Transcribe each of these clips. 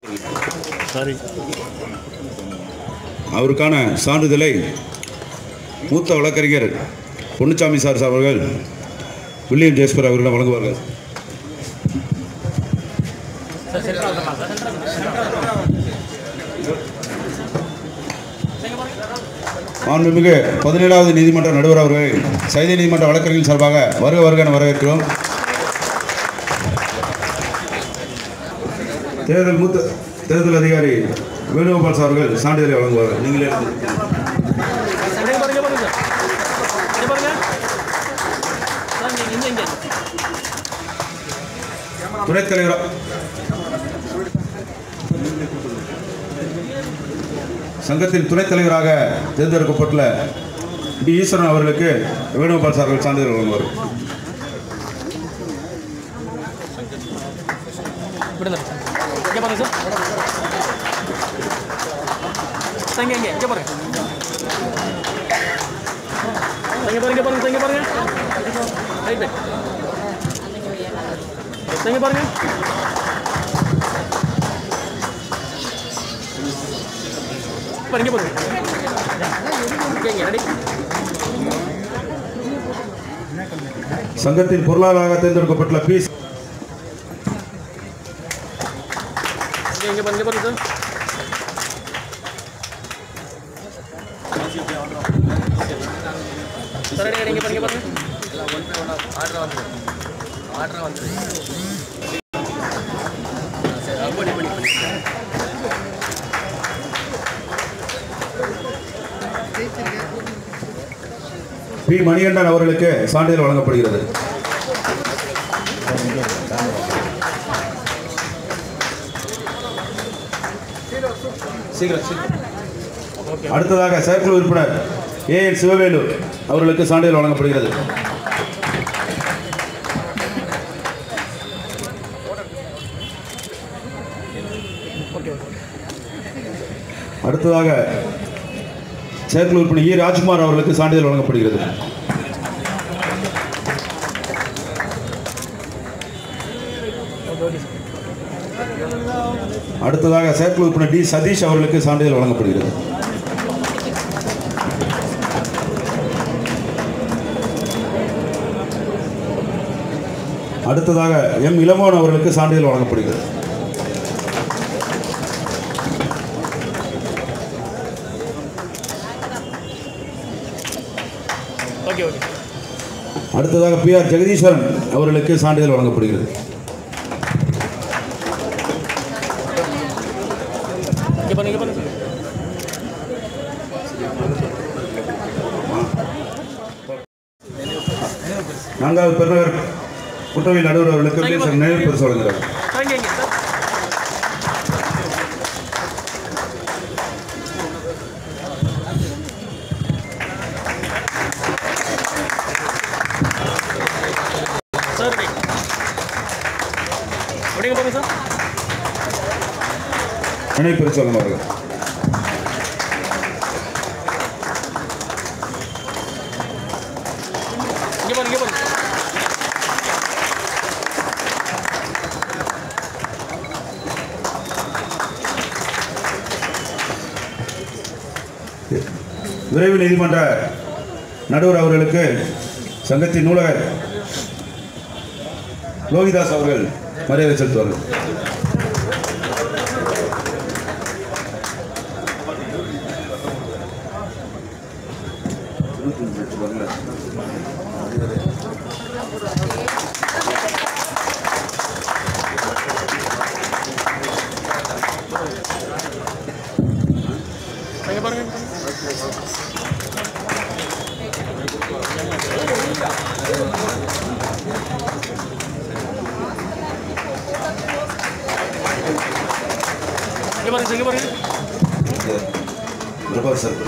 Sorry அவருக்கான சான்றிதழை மூத்த வழக்கறிஞர் பொன்னுச்சாமி சார் அவர்கள் வில்லியம் ஜேஸ்பர் அவர்களிடம் வழங்குவார்கள் மாண்புமிகு பதினேழாவது நீதிமன்ற நடுவர் அவர்களை சைதை நீதிமன்ற வழக்கறிஞர் சார்பாக வருக வருக என வரவேற்கிறோம் தேர்தல் மூத்த தேர்தல் அதிகாரி வேணுகோபால் சார் அவர்கள் சான்றிதழை வழங்குவார்கள் நீங்களே எடுத்து. இங்க பாருங்க இங்க பாருங்க இங்க பாருங்க சார் இங்க இங்க இங்க துணைத் தலைவர் சங்கத்தின் துணைத் தலைவராக தேர்ந்தெடுக்கப்பட்டுள்ள டி ஈஸ்வரன் அவர்களுக்கு வேணுகோபால் சார் அவர்கள் சான்றிதழ் வழங்குவார் விடுங்க சார் இங்க பாருங்க சார் சார் இங்க இங்க இங்க பாருங்க சார், இங்க பாருங்க இங்க பாருங்க சார், இங்க பாருங்க ரைட் ரைட் சார், இங்க பாருங்க பாருங்க இங்க பாருங்க இங்க இங்க ரெடி சங்கத்தின் பொருளாளராக தேர்ந்தெடுக்கப்பட்டுள்ள பி இங்க இங்க பாருங்க இங்க பாருங்க சார் சார் ரெடி ரெடி இங்க பாருங்க இங்க பாருங்க பி மணிகண்டன் அவர்களுக்கு சான்றிதழ் வழங்கப்படுகிறது சீக்கிரம், சீக்கிரம். அடுத்ததாக செயற்குழு உறுப்பினர் ஏ என் சிவவேலு அவர்களுக்கு சான்றிதழ் வழங்கப்படுகிறது அடுத்ததாக செயற்குழு உறுப்பினர் இ ராஜ்குமார் அவர்களுக்கு சான்றிதழ் வழங்கப்படுகிறது அடுத்ததாக செயற்குழு உறுப்பினர் டி சதீஷ் அவர்களுக்கு சான்றிதழ் வழங்கப்படுகிறது அடுத்ததாக எம் இளமோன் அவர்களுக்கு சான்றிதழ் வழங்கப்படுகிறது ஓகே ஓகே அடுத்ததாக பி ஆர் ஜெகதீஸ்வரன் அவர்களுக்கு சான்றிதழ் வழங்கப்படுகிறது இங்க பாருங்க இங்க பாருங்க நான்காவது பெருநகர் குற்றவியல் நடுவர் அவர்களுக்கு வில்லியம் நினைவு பரிசு வழங்குகிறார் சார் இங்க இங்க சார் சார் ரெடி அப்படிங்க பாருங்க சார் நினைவு பரிசு வழங்குவார்கள் இங்க பாருங்க இங்க பாருங்க விரைவு நீதிமன்ற நடுவர் அவர்களுக்கு சங்கத்தின் நூலகர் லோகிதாஸ் அவர்கள் மரியாதை செலுத்துவார்கள் இங்க பாருங்க இங்க பாருங்க இங்க பாருங்க சார், இங்க பாருங்க Prabhat sir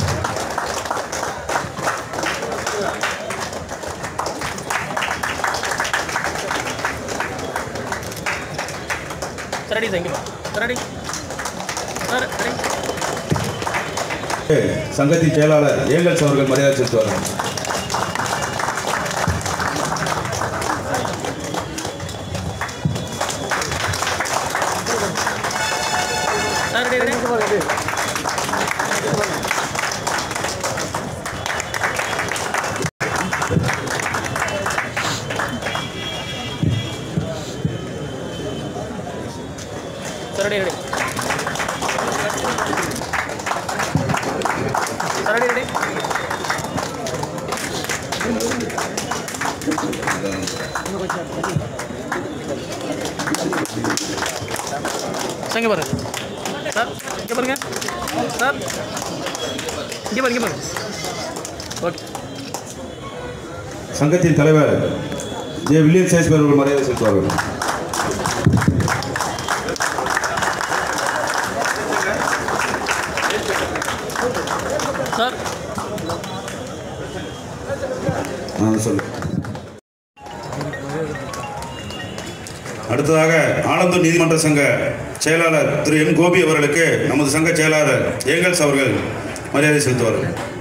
sir ready sir இங்க பாருங்க சார் ரெடி சார் ரெடி சங்கத்தின் செயலாளர் ஏங்கல்ஸ் அவர்கள் மரியாதை செலுத்துவார்கள் sir ready ready sir ready ready sir இங்கே பாருங்க சார் இங்கே பாருங்க சார் இங்கே பாருங்க இங்கே பாருங்க ஓகே சங்கத்தின் தலைவர் ஜே வில்லியம் சேஸ்பர் அவர்கள் மரியாதை செலுத்துவார்கள் சார் நான் சொல்லு அடுத்ததாக ஆனந்தூர் நீதிமன்ற சங்க செயலாளர் திரு எம் கோபி அவர்களுக்கு நமது சங்க செயலாளர் ஏங்கல்ஸ் அவர்கள் மரியாதை செலுத்துவார்கள்